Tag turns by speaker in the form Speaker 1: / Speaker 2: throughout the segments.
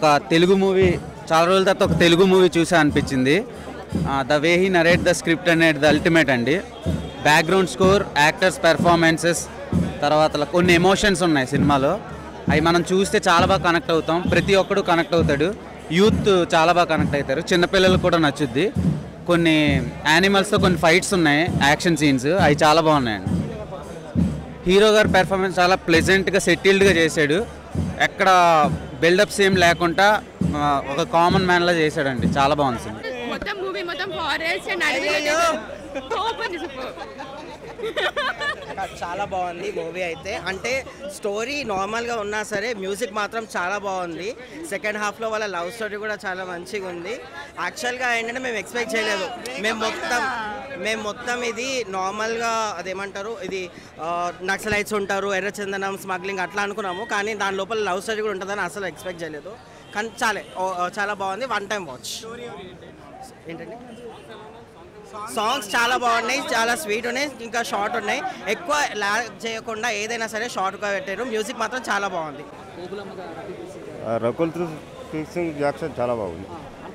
Speaker 1: ఒక తెలుగు మూవీ చాలా రోజుల తర్వాత ఒక తెలుగు మూవీ చూసా అనిపించింది the way he narrate the script అనేది ద అల్టిమేట్ అండి బ్యాక్గ్రౌండ్ స్కోర్ యాక్టర్స్ పెర్ఫార్మెన్సెస్ తర్వాత కొన్ని ఎమోషన్స్ ఉన్నాయి సినిమాలో అవి మనం చూస్తే చాలా బాగా కనెక్ట్ అవుతాం ప్రతి ఒక్కడు కనెక్ట్ అవుతాడు యూత్ చాలా బాగా కనెక్ట్ అవుతారు చిన్నపిల్లలకు కూడా నచ్చుద్ది కొన్ని యానిమల్స్తో కొన్ని ఫైట్స్ ఉన్నాయి యాక్షన్ సీన్స్ అవి చాలా బాగున్నాయండి హీరో గారి పెర్ఫార్మెన్స్ చాలా ప్లెజెంట్గా సెటిల్డ్గా చేశాడు ఎక్కడ బిల్డప్స్ ఏం లేకుండా ఆ, ఒక కామన్ మ్యాన్లా చేశాడండి చాలా బాగుంది సినిమా
Speaker 2: మొత్తం మూవీ మొత్తం ఫారెస్ట్ అండ్ అడవి సూపర్ సూపర్
Speaker 3: చాలా బాగుంది మూవీ అయితే అంటే స్టోరీ నార్మల్గా ఉన్నా సరే మ్యూజిక్ మాత్రం చాలా బాగుంది సెకండ్ హాఫ్లో వాళ్ళ లవ్ స్టోరీ కూడా చాలా మంచిగా ఉంది యాక్చువల్గా ఏంటంటే మేము ఎక్స్పెక్ట్ చేయలేదు మేము మొత్తం మేము మొత్తం ఇది నార్మల్గా అదేమంటారు ఇది నక్సలైట్స్ ఉంటారు ఎర్రచందనం స్మగ్లింగ్ అట్లా అనుకున్నాము కానీ దాని లోపల లవ్ స్టోరీ కూడా ఉంటుందని అసలు ఎక్స్పెక్ట్ చేయలేదు కానీ చాలే ఓ, ఓ, చాలా బాగుంది వన్ టైం వాచ్ ఏంటండి సాంగ్స్ చాలా బాగున్నాయి చాలా స్వీట్ ఉన్నాయి ఇంకా షార్ట్ ఉన్నాయి ఎక్కువ లాగ్ చేయకుండా ఏదైనా సరే షార్ట్గా పెట్టారు మ్యూజిక్ మాత్రం చాలా బాగుంది
Speaker 4: ఆ రకుల్ సింగ్ జాక్సన్ చాలా బాగుంది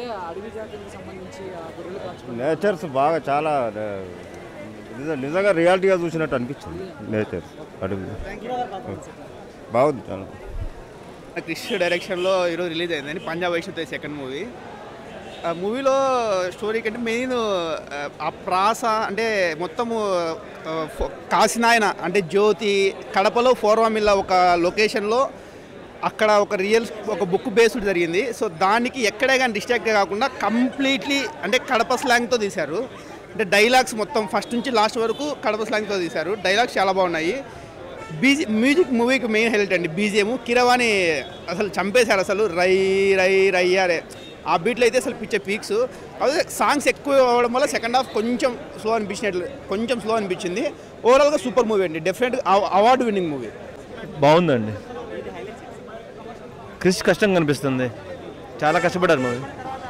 Speaker 4: నేచర్స్ బాగా చాలా ఆ, నిజ- నిజంగా రియాలిటీగా చూసినట్టు అనిపించింది నేచర్స్ అడవి బాగుంది చాలా
Speaker 5: క్రిష్ డైరెక్షన్లో ఈరోజు రిలీజ్ అయిందండి పంజాబ్ వైష్ణవ్ సెకండ్ మూవీ ఆ మూవీలో స్టోరీ కంటే మెయిన్ ఆ ప్రాస అంటే మొత్తము ఆ, ఫో- కాసినాయన అంటే జ్యోతి కడపలో ఫోర్వామిల్ల ఒక లొకేషన్లో అక్కడ ఒక రియల్ ఒక బుక్ బేస్డ్ జరిగింది సో దానికి ఎక్కడే కానీ డిస్ట్రాక్ట్ కాకుండా కంప్లీట్లీ అంటే కడప స్లాంగ్తో తీశారు అంటే డైలాగ్స్ మొత్తం ఫస్ట్ నుంచి లాస్ట్ వరకు కడప స్లాంగ్తో తీశారు డైలాగ్స్ చాలా బాగున్నాయి బీజి మ్యూజిక్ మూవీకి మెయిన్ హైలైట్ అండి బీజిఎం కిరవాణి అసలు చంపేశారు అసలు రై రై రై అరే ఆ బీట్లో అయితే అసలు పిచ్చే పీక్స్ అదే సాంగ్స్ ఎక్కువ అవ్వడం వల్ల సెకండ్ హాఫ్ కొంచెం స్లో అనిపించినట్లు కొంచెం స్లో అనిపించింది ఓవరాల్గా సూపర్ మూవీ అండి డెఫినెట్ అవార్డు విన్నింగ్ మూవీ
Speaker 6: బాగుందండి క్రిష్ కష్టం కనిపిస్తుంది చాలా కష్టపడ్డారు మూవీ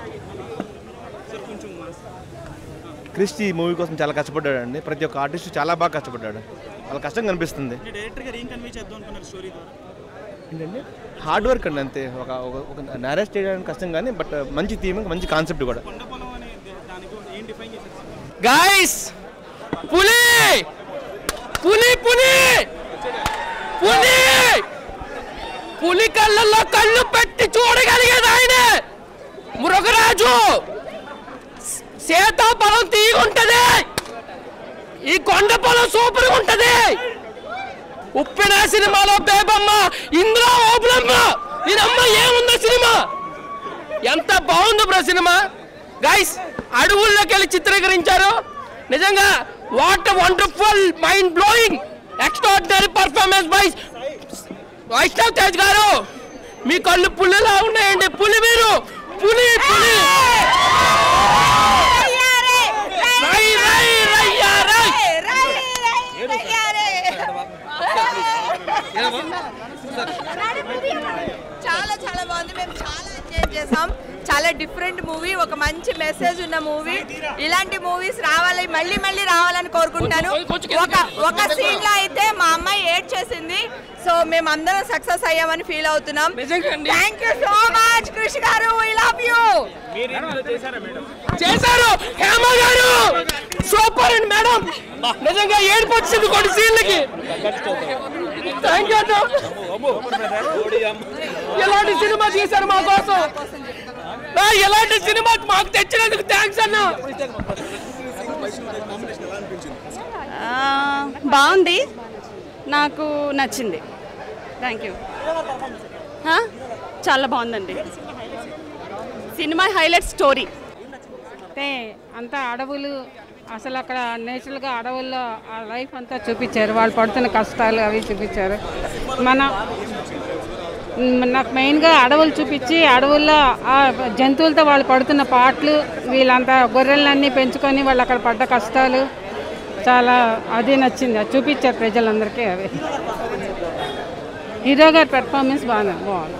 Speaker 6: క్రిష్ ఈ మూవీ కోసం చాలా కష్టపడ్డాడు అండి ప్రతి ఒక్క ఆర్టిస్ట్ చాలా బాగా కష్టపడ్డాడు వాళ్ళ కష్టం కనిపిస్తుంది ఏంటండి హార్డ్ వర్క్ అండి అంతే ఒక ఒక- ఒక నేరేట్ చేయడానికి కష్టం కానీ బట్ మంచి థీమ్ మంచి కాన్సెప్ట్ కూడా
Speaker 7: గాయస్ పులి పులి పులి పులి పులి కళ్ళల్లో కళ్ళు పెట్టి చూడగలిగేది ఆయనే మృగరాజు సీతాఫలం తీగుంటది ఈ కొండ పొలం సూపర్ ఉంటది ఉప్పిన సినిమాలో బేబమ్మ ఇందులో ఓపులమ్మ ఇదమ్మ ఏముందో సినిమా ఎంత బాగుందో బ్రో సినిమా గైస్ అడవుల్లోకి వెళ్ళి చిత్రీకరించారు నిజంగా what wonderful mind blowing extraordinary performance by Vaishnav Tej గారు మీ కళ్ళు పులిలా ఉన్నాయండి పులి మీరు పులి పులి రై రై రయ్యా రై
Speaker 8: చాలా చాలా బాగుంది మేము చాలా ఎంజాయ్ చేసాం చాలా డిఫరెంట్ మూవీ ఒక మంచి మెసేజ్ ఉన్న మూవీ ఇలాంటి మూవీస్ రావాలి మళ్ళీ మళ్ళీ రావాలని కోరుకుంటాను ఒక ఒక సీన్ లో అయితే మా అమ్మాయి ఏడ్ చేసింది సో మేము అందరం సక్సెస్ అయ్యామని ఫీల్ అవుతున్నాం thank you so much Krish గారు ఐ లవ్ యూ
Speaker 7: చేశారు హేమ గారు సూపర్ అండి మేడం నిజంగా ఏడుపు వచ్చింది కొన్ని సీన్లకి థ్యాంక్ యూ ఎలాంటి సినిమా తీశారు మా కోసం ఆ, ఎలాంటి సినిమా మాకు తెచ్చినందుకు థ్యాంక్స్ అన్న
Speaker 9: బాగుంది నాకు నచ్చింది థ్యాంక్ యూ చాలా బాగుందండి సినిమా హైలైట్ స్టోరీ
Speaker 10: అంటే అంతా అడవులు అసలు అక్కడ నేచురల్గా అడవుల్లో ఆ లైఫ్ అంతా చూపించారు వాళ్ళు పడుతున్న కష్టాలు అవి చూపించారు మన మ్, నాకు మెయిన్గా అడవులు చూపించి అడవుల్లో ఆ జంతువులతో వాళ్ళు పడుతున్న పాటలు వీళ్ళంతా గొర్రెలన్నీ పెంచుకొని వాళ్ళు అక్కడ పడ్డ కష్టాలు చాలా అది నచ్చింది అది చూపించారు ప్రజలందరికీ అవి హీరో గారి పెర్ఫార్మెన్స్ బాగా బాగుంది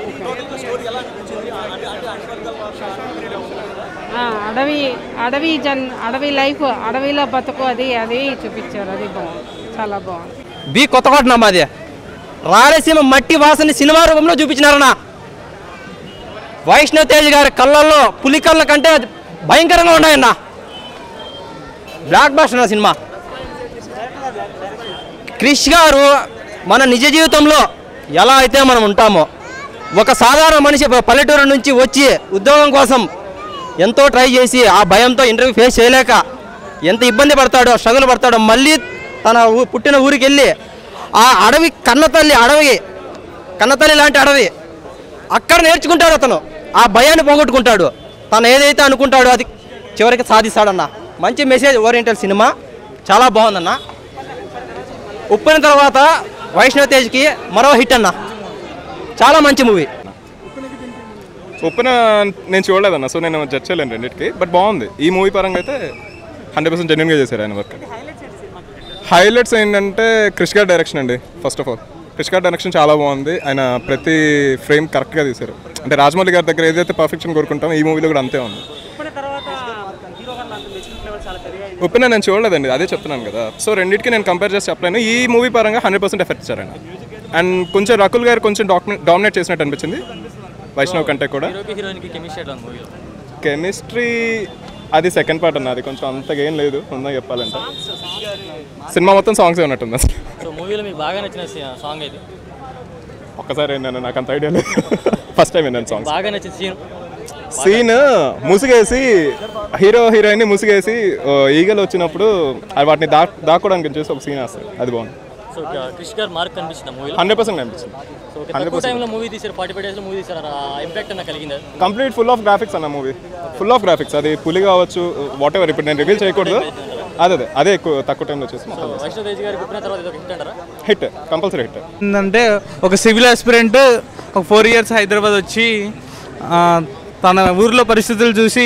Speaker 10: ఆ, అడవి అడవి జన్ అడవి లైఫ్ అడవిలో బతుకు అది అది చూపించారు అది బాగుంది చాలా బాగుంది
Speaker 7: బి కొత్తకోట మాది రాయలసీమ మట్టి వాసన సినిమా రూపంలో చూపించినారన్నా వైష్ణవ్ తేజ్ గారి కళ్ళల్లో పులి కళ్ళ కంటే అది భయంకరంగా ఉన్నాయన్న బ్లాక్ బాస్టర్ నా సినిమా క్రిష్ గారు మన నిజ జీవితంలో ఎలా అయితే మనం ఉంటామో ఒక సాధారణ మనిషి పల్లెటూరు నుంచి వచ్చి ఉద్యోగం కోసం ఎంతో ట్రై చేసి ఆ భయంతో ఇంటర్వ్యూ ఫేస్ చేయలేక ఎంత ఇబ్బంది పడతాడో స్ట్రగుల్ పడతాడో మళ్ళీ తన ఊ- పుట్టిన ఊరికి వెళ్ళి ఆ అడవి కన్నతల్లి అడవి కన్నతల్లి లాంటి అడవి అక్కడ నేర్చుకుంటాడు అతను ఆ భయాన్ని పోగొట్టుకుంటాడు తను ఏదైతే అనుకుంటాడో అది చివరికి సాధిస్తాడన్న మంచి మెసేజ్ ఓరియంటల్ సినిమా చాలా బాగుందన్న ఉప్పిన తర్వాత వైష్ణవ్ తేజ్కి మరో హిట్ అన్న చాలా మంచి మూవీ
Speaker 11: ఉప్పెన నేను చూడలేదన్న సో నేను జడ్జ్ చేయలేను రెండింటికి బట్ బాగుంది ఈ మూవీ పరంగా అయితే హండ్రెడ్ పర్సెంట్ జెన్యున్గా చేశారు ఆయన వర్క్ హైలైట్స్ ఏంటంటే క్రిష్ గారి డైరెక్షన్ అండి ఫస్ట్ ఆఫ్ ఆల్ క్రిష్ గారి డైరెక్షన్ చాలా బాగుంది ఆయన ప్రతి ఫ్రేమ్ కరెక్ట్గా తీశారు అంటే రాజమౌళి గారి దగ్గర ఏదైతే పర్ఫెక్షన్ కోరుకుంటామో ఈ మూవీలో కూడా అంతే ఉంది ఉప్పిన నేను చూడలేదండి అదే చెప్తున్నాను కదా సో రెండింటికి నేను కంపేర్ చేసి చెప్పలేను ఈ మూవీ పరంగా హండ్రెడ్ పర్సెంట్ ఎఫెక్ట్ ఇచ్చారు ఆయన అండ్ కొంచెం రకుల్ గారు కొంచెం డామినేట్ చేసినట్టు అనిపించింది వైష్ణవ్ కంటే కూడా
Speaker 12: హీరోయిన్కి కెమిస్ట్రీ ఎట్లా మూవీలో
Speaker 11: కెమిస్ట్రీ అది సెకండ్ పార్ట్ అన్న అది కొంచెం అంతగా ఏం లేదు ఉందా చెప్పాలంటే సినిమా మొత్తం సాంగ్స్ ఉన్నట్టుంది అసలు
Speaker 12: సో మూవీలో మీకు బాగా నచ్చిన సాంగ్ ఇది
Speaker 11: ఒక్కసారి విన్నాను నాకు అంత ఐడియా లేదు ఫస్ట్ టైం విన్నాను సాంగ్స్
Speaker 12: బాగా నచ్చిన సీన్
Speaker 11: సీన్ ముసుగేసి హీరో హీరోయిన్ ముసుగేసి ఓ, ఈగలు వచ్చినప్పుడు అది వాటిని దా దాక్కోవడానికి చూసి ఒక సీన్ వస్తుంది అది బాగుంది
Speaker 12: సో క్రిష్ గారు మార్క్ కనిపించింది మూవీలో
Speaker 11: హండ్రెడ్ పర్సెంట్ అనిపించింది
Speaker 12: సో ఒక
Speaker 11: హండ్రెడ్
Speaker 12: తక్కువ టైంలో
Speaker 11: పర్సెంట్
Speaker 12: మూవీ తీసారు ఫార్టీ ఫైవ్ డేస్లో మూవీ తీసారు ఆ ఇంపాక్ట్ అన్న కలిగింది
Speaker 11: కంప్లీట్ ఫుల్ ఆఫ్ గ్రాఫిక్స్ అన్న మూవీ ఫుల్ ఆఫ్ గ్రాఫిక్స్ అది పులి కావచ్చు వాట్ ఎవర్ ఇప్పుడు నేను రివీల్ చేయకూడదు అదే అదే అదే ఎక్కువ తక్కువ టైంలో వచ్చేసి
Speaker 12: సో వైష్ణవ్ తేజ్ గారికి పుట్టిన తర్వాత ఇది ఒక హిట్ అంటారా
Speaker 11: హిట్ కంపల్సరీ హిట్
Speaker 13: ఏంటంటే ఒక సివిల్ ఆస్పిరెంట్ ఒక ఫోర్ ఇయర్స్ హైదరాబాద్ వచ్చి ఆ, తన ఊర్లో పరిస్థితులు చూసి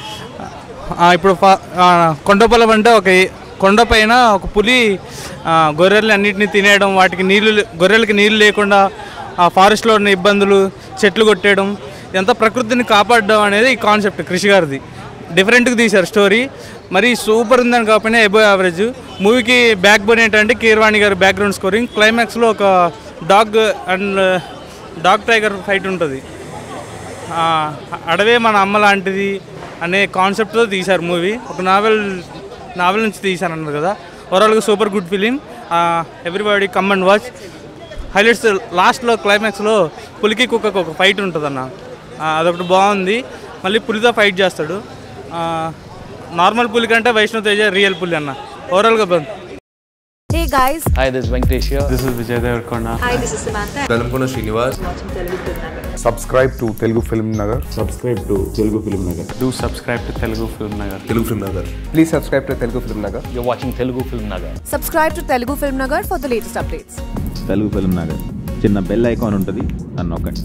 Speaker 13: ఆ, ఇప్పుడు ఫా- ఆ, కొండపొలం అంటే ఒక ఏ- కొండపైన ఒక పులి ఆ, గొర్రెల్ని అన్నిటిని తినేయడం వాటికి నీళ్లు లే- గొర్రెలకి నీళ్లు లేకుండా ఆ ఫారెస్ట్లో ఉన్న ఇబ్బందులు చెట్లు కొట్టేయడం ఎంత ప్రకృతిని కాపాడడం అనేది ఈ కాన్సెప్ట్ కృషి గారిది డిఫరెంట్గా తీశారు స్టోరీ మరి సూపర్ ఉందని కాకపోయినా ఎబో యావరేజ్ మూవీకి బ్యాక్ బోన్ ఏంటంటే కీర్వాణి గారి బ్యాక్గ్రౌండ్ స్కోరింగ్ క్లైమాక్స్లో ఒక dog and dog tiger fight ఉంటుంది ఆ, అడవే మన అమ్మ లాంటిది అనే కాన్సెప్ట్తో తీశారు మూవీ ఒక నావెల్ నావెల్ నుంచి తీశాను అన్నారు కదా ఓవరాల్గా super good film everybody come and watch highlights లాస్ట్లో క్లైమాక్స్లో పులికి కుక్కకు ఒక ఫైట్ ఉంటుందన్న ఆ, అదొకటి బాగుంది మళ్ళీ పులితో ఫైట్ చేస్తాడు ఆ, నార్మల్ పులి కంటే వైష్ణవ్ తేజ రియల్ పులి అన్న ఓవరాల్గా బాగుంది
Speaker 14: Hey guys.
Speaker 15: Hi, this is Venkatesh here. This is Vijay Devarkonda.
Speaker 14: Hi, this is Samantha.
Speaker 16: Velankonda Srinivas subscribe to Telugu Film Nagar subscribe to Telugu Film Nagar
Speaker 15: Do subscribe to Telugu Film Nagar.
Speaker 16: Telugu Film Nagar please subscribe to Telugu Film Nagar
Speaker 15: You're watching Telugu Film Nagar.
Speaker 14: Subscribe to Telugu Film Nagar for the latest updates.
Speaker 17: Telugu Film Nagar చిన్న bell icon ఉంటుంది అని నొక్కండి